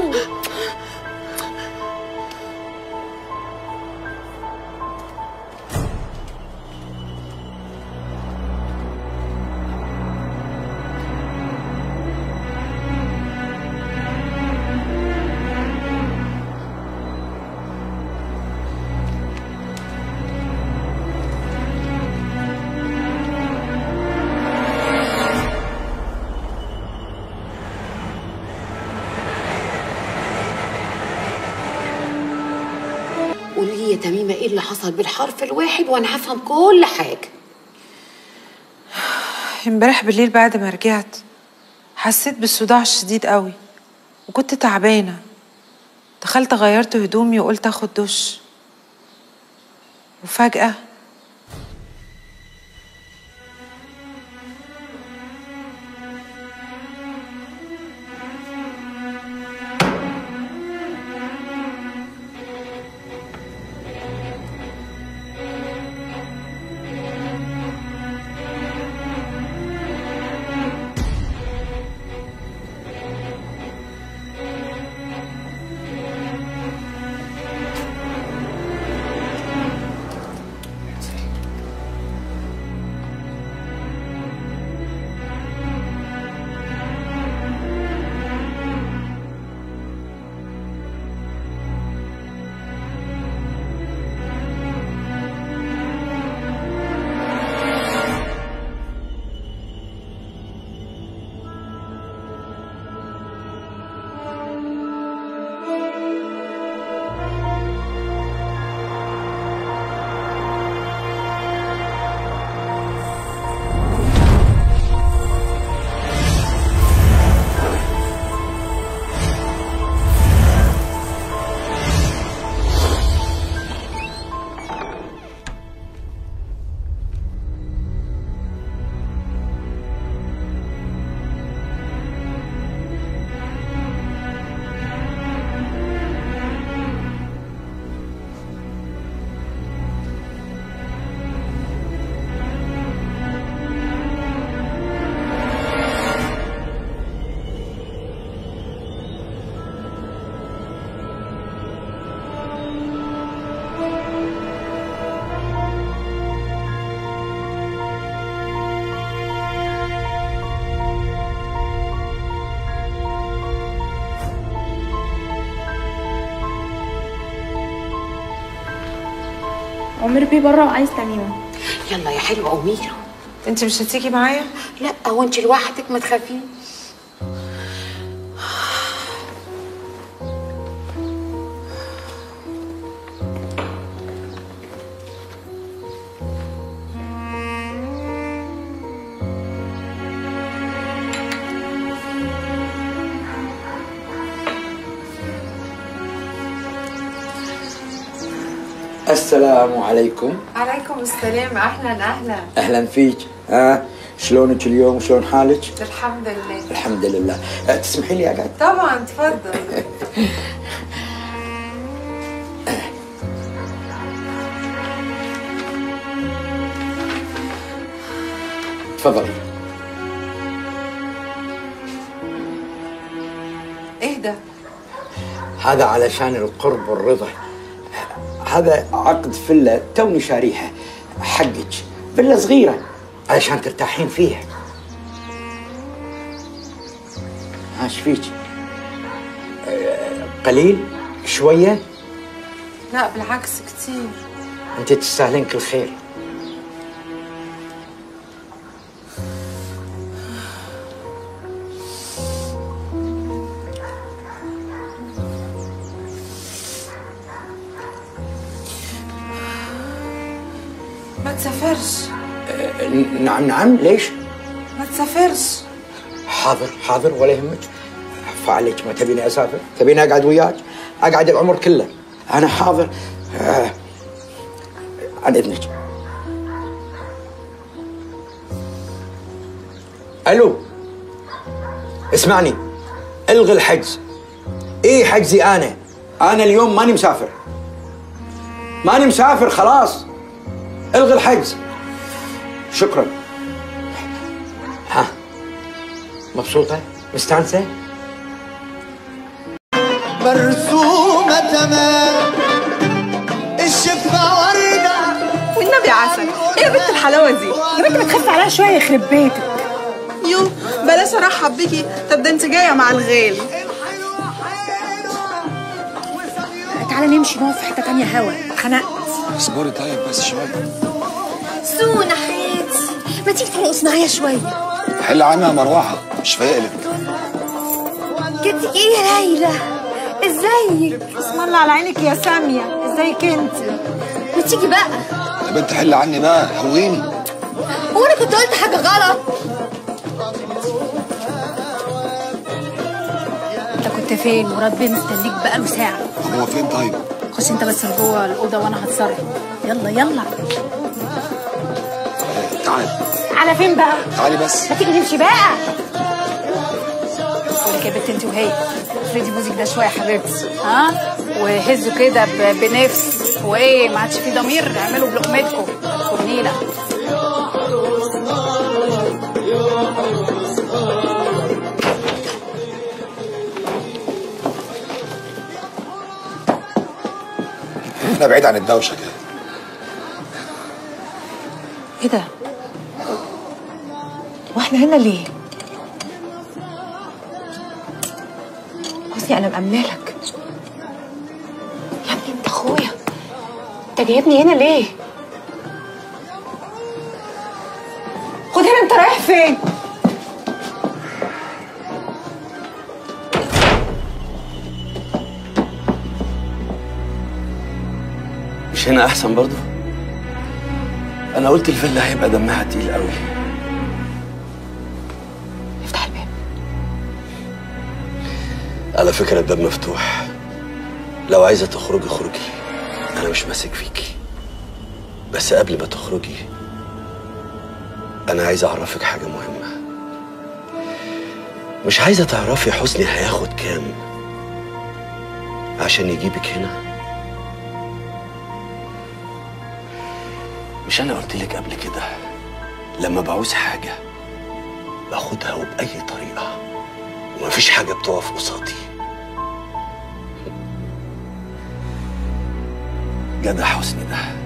ماله قولي لي يا تميمه ايه اللي حصل بالحرف الواحد وانا هفهم كل حاجه امبارح بالليل بعد ما رجعت حسيت بالصداع الشديد قوي وكنت تعبانة دخلت غيرت هدومي وقلت اخد دش وفجأة عمر بيه بره وعايز تميمه يلا يا حلوه قومي له انت مش هتيجي معايا لا وانت لوحدك ما تخافيش السلام عليكم عليكم السلام اهلا اهلا اهلا فيك ها شلونك اليوم وشلون حالك الحمد لله الحمد لله أه، تسمحي لي اقعد طبعا تفضل تفضلي ايه ده هذا علشان القرب والرضا هذا عقد فيلا توني شاريها حقك فيلا صغيرة علشان ترتاحين فيها ايش فيك؟ أه، قليل؟ شوية؟ لا بالعكس كتير انت تستاهلين كل خير ما تسافرش أه، نعم نعم ليش؟ ما تسافرش حاضر حاضر ولا يهمك فعليك ما تبيني اسافر تبيني اقعد وياك اقعد العمر كله انا حاضر آه. عن اذنك الو اسمعني الغي الحجز ايه حجزي انا انا اليوم ماني مسافر ماني مسافر خلاص الغي الحجز شكرا ها مبسوطة؟ مستانسة؟ مرسومة تمام الشفة وردة والنبي عسل ايه يا بنت الحلاوه دي يا بنت بتخف عليها شويه يخرب بيتك يو بلاش ارحب بيكي طب ده انت جايه مع الغالي تعالى نمشي نقعد في حته تانية هوا اتخنقت اصبري طيب بس شويه سونا حياتي ما تيجي ترقص معايا شويه حل عنها مروحه مش فايقلك جدك ايه يا ليلى ازيك اسم الله على عينك يا ساميه ازيك انت ما تيجي بقى يا بنت حل عني بقى هويني هو انا كنت قلت حاجه غلط انت كنت فين مراد بيه مستنيك بقاله ساعه طب هو فين طيب خش انت بس جوه الاوضه وانا هتصرف يلا يلا آه، تعالي على فين بقى تعالي بس ما تيجي نمشي بقى بقولك يا بنت انت وهي افردي بوزك ده شويه يا حبيبتي ها وهزوا كده ب- بنفس وايه ما عادش في ضمير اعملوا بلقمتكم ونيله انا بعيد عن الدوشه كده ايه ده واحنا هنا ليه حسني انا مأمنة لك يا ابني انت اخويا انت جايبني هنا ليه خد هنا انت رايح فين مش هنا احسن برضو انا قلت الفيلا هيبقى دمها تقيل قوي افتح الباب على فكره الباب مفتوح لو عايزه تخرجي اخرجي انا مش ماسك فيكي بس قبل ما تخرجي انا عايز اعرفك حاجه مهمه مش عايزه تعرفي حسني هياخد كام عشان يجيبك هنا مش انا قلت لك قبل كده لما بعوز حاجه باخدها وباي طريقه ومفيش حاجه بتقف قصادي جدع حسني ده